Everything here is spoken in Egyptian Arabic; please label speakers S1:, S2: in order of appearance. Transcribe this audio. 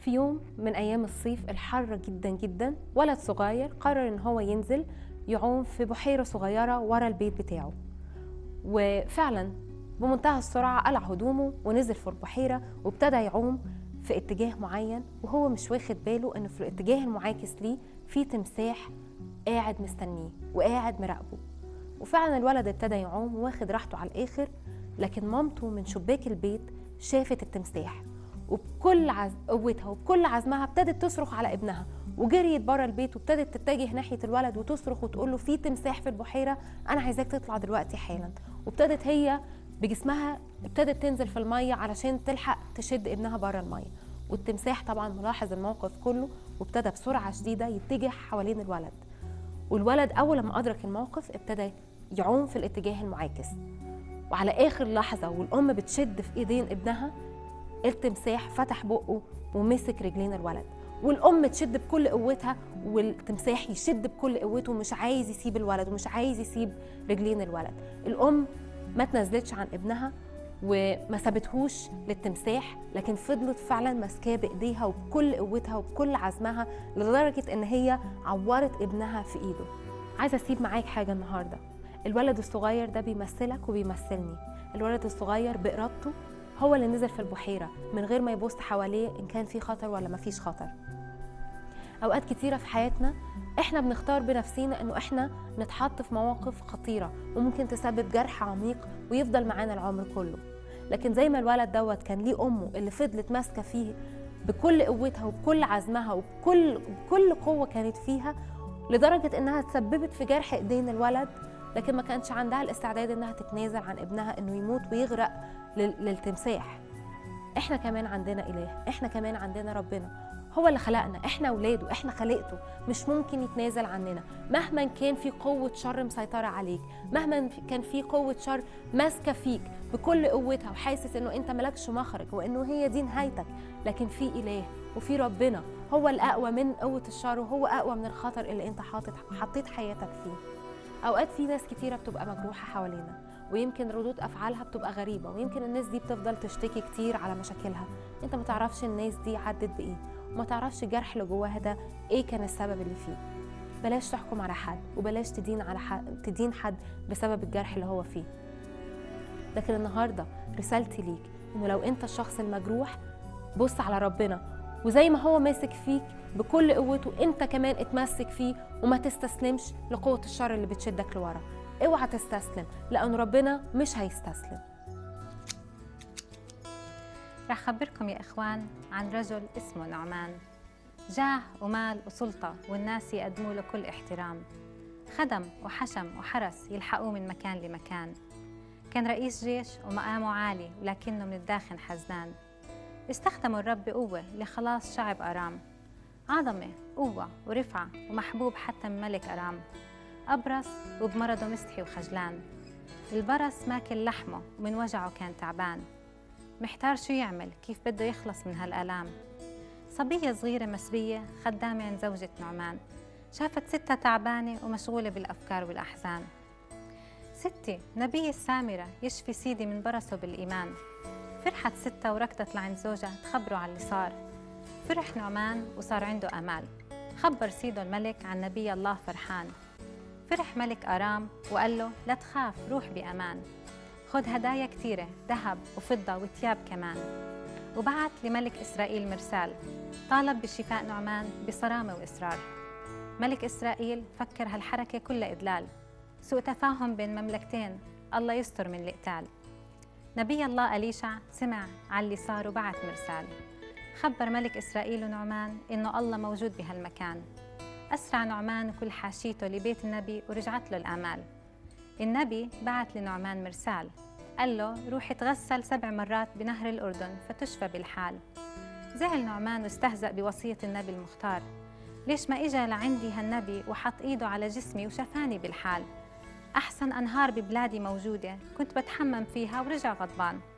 S1: في يوم من أيام الصيف الحر جدا جدا ولد صغير قرر إن هو ينزل يعوم في بحيرة صغيرة ورا البيت بتاعه وفعلا بمنتهى السرعة قلع هدومه ونزل في البحيرة وابتدى يعوم في اتجاه معين وهو مش واخد باله إن في الاتجاه المعاكس ليه في تمساح قاعد مستنيه وقاعد مراقبه وفعلا الولد ابتدى يعوم واخد راحته على الآخر لكن مامته من شباك البيت شافت التمساح وبكل عز... قوتها وبكل عزمها ابتدت تصرخ على ابنها وجريت بره البيت وابتدت تتجه ناحيه الولد وتصرخ وتقول له في تمساح في البحيره انا عايزاك تطلع دلوقتي حالا وابتدت هي بجسمها ابتدت تنزل في الميه علشان تلحق تشد ابنها بره الميه والتمساح طبعا ملاحظ الموقف كله وابتدى بسرعه شديده يتجه حوالين الولد والولد اول ما ادرك الموقف ابتدى يعوم في الاتجاه المعاكس وعلى اخر لحظه والام بتشد في ايدين ابنها التمساح فتح بقه ومسك رجلين الولد والام تشد بكل قوتها والتمساح يشد بكل قوته ومش عايز يسيب الولد ومش عايز يسيب رجلين الولد الام ما تنزلتش عن ابنها وما سابتهوش للتمساح لكن فضلت فعلا ماسكاه بايديها وبكل قوتها وبكل عزمها لدرجه ان هي عورت ابنها في ايده عايزه اسيب معاك حاجه النهارده الولد الصغير ده بيمثلك وبيمثلني الولد الصغير بإرادته هو اللي نزل في البحيرة من غير ما يبص حواليه إن كان في خطر ولا ما فيش خطر أوقات كتيرة في حياتنا إحنا بنختار بنفسينا إنه إحنا نتحط في مواقف خطيرة وممكن تسبب جرح عميق ويفضل معانا العمر كله لكن زي ما الولد دوت كان ليه أمه اللي فضلت ماسكة فيه بكل قوتها وبكل عزمها وبكل بكل قوة كانت فيها لدرجة إنها تسببت في جرح إيدين الولد لكن ما كانش عندها الاستعداد إنها تتنازل عن ابنها إنه يموت ويغرق للتمساح احنا كمان عندنا اله احنا كمان عندنا ربنا هو اللي خلقنا احنا اولاده احنا خلقته مش ممكن يتنازل عننا مهما كان في قوه شر مسيطره عليك مهما كان في قوه شر ماسكه فيك بكل قوتها وحاسس انه انت مالكش مخرج وانه هي دي نهايتك لكن في اله وفي ربنا هو الاقوى من قوه الشر وهو اقوى من الخطر اللي انت حاطط حطيت حياتك فيه اوقات في ناس كتيره بتبقى مجروحه حوالينا ويمكن ردود افعالها بتبقى غريبه ويمكن الناس دي بتفضل تشتكي كتير على مشاكلها انت ما تعرفش الناس دي عدت بايه وما تعرفش الجرح اللي جواها ده ايه كان السبب اللي فيه بلاش تحكم على حد وبلاش تدين على حد تدين حد بسبب الجرح اللي هو فيه لكن النهارده رسالتي ليك انه لو انت الشخص المجروح بص على ربنا وزي ما هو ماسك فيك بكل قوته انت كمان اتمسك فيه وما تستسلمش لقوه الشر اللي بتشدك لورا اوعى تستسلم لأن ربنا مش هيستسلم
S2: رح خبركم يا إخوان عن رجل اسمه نعمان جاه ومال وسلطة والناس يقدموا له كل احترام خدم وحشم وحرس يلحقوه من مكان لمكان كان رئيس جيش ومقامه عالي ولكنه من الداخل حزنان استخدموا الرب بقوة لخلاص شعب أرام عظمة قوة ورفعة ومحبوب حتى من ملك أرام أبرص وبمرضه مستحي وخجلان البرص ماكل لحمه ومن وجعه كان تعبان محتار شو يعمل كيف بده يخلص من هالآلام صبية صغيرة مسبية خدامة عند زوجة نعمان شافت ستها تعبانة ومشغولة بالأفكار والأحزان ستي نبي السامرة يشفي سيدي من برصه بالإيمان فرحت ستها وركضت لعند زوجها تخبره على اللي صار فرح نعمان وصار عنده أمال خبر سيده الملك عن نبي الله فرحان فرح ملك أرام وقال له لا تخاف روح بأمان خد هدايا كتيرة ذهب وفضة وثياب كمان وبعت لملك إسرائيل مرسال طالب بشفاء نعمان بصرامة وإصرار ملك إسرائيل فكر هالحركة كلها إدلال سوء تفاهم بين مملكتين الله يستر من القتال نبي الله أليشع سمع على اللي صار وبعت مرسال خبر ملك إسرائيل ونعمان إنه الله موجود بهالمكان أسرع نعمان وكل حاشيته لبيت النبي ورجعت له الآمال النبي بعت لنعمان مرسال قال له روح تغسل سبع مرات بنهر الأردن فتشفى بالحال زعل نعمان واستهزأ بوصية النبي المختار ليش ما إجا لعندي هالنبي وحط إيده على جسمي وشفاني بالحال أحسن أنهار ببلادي موجودة كنت بتحمم فيها ورجع غضبان